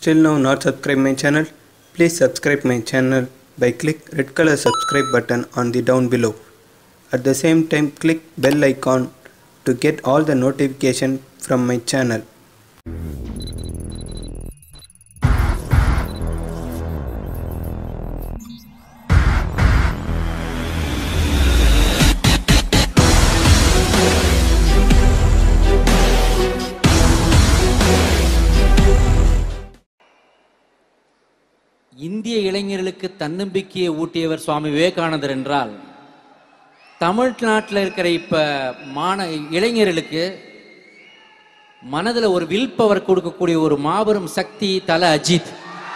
Still now not subscribe my channel? Please subscribe my channel by click red color subscribe button on the down below. At the same time click bell icon to get all the notification from my channel. இந்திய இளைஞர்களுக்கு தன்னம்பிக்கையை ஊட்டியவர் சுவாமி விவேகானந்தர் என்றால் தமிழ்நாட்டில் இருக்கிற இப்ப மாண இளைஞர்களுக்கு மனதில் ஒரு வில் பவர் கொடுக்கக்கூடிய ஒரு மாபெரும் சக்தி தல அஜித்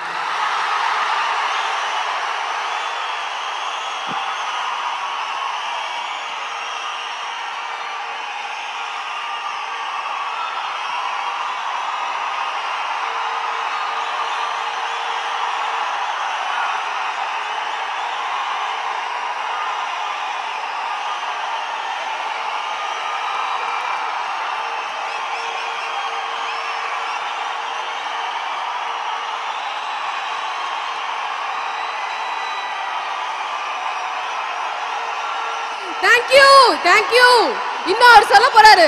தேங்க்யூ தேங்க்யூ இன்னும் அவர் சொல்ல போறாரு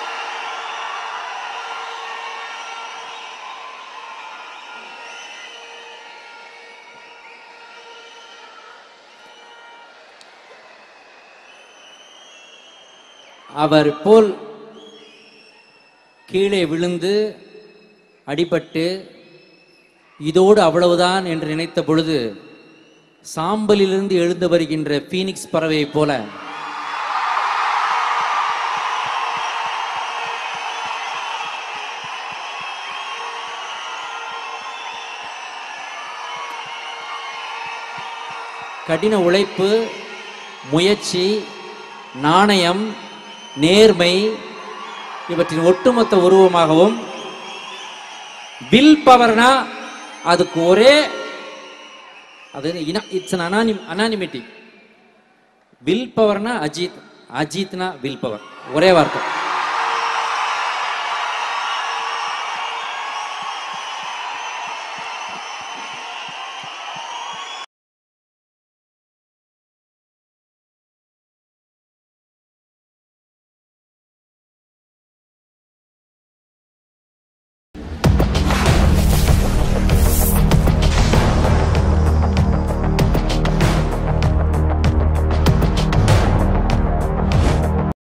அவர் போல் கீழே விழுந்து அடிபட்டு இதோடு அவ்வளவுதான் என்று நினைத்த பொழுது சாம்பலிலிருந்து எழுந்து வருகின்ற பீனிக்ஸ் பறவையைப் போல கடின உழைப்பு முயற்சி நாணயம் நேர்மை இவற்றின் ஒட்டுமொத்த உருவமாகவும் வில் பவர்னா அதுக்கு ஒரே அது இட்ஸ் அனானிம் அனானிமிட்டி வில் பவர்னா அஜித் அஜித்னா வில் பவர் ஒரே வார்த்தை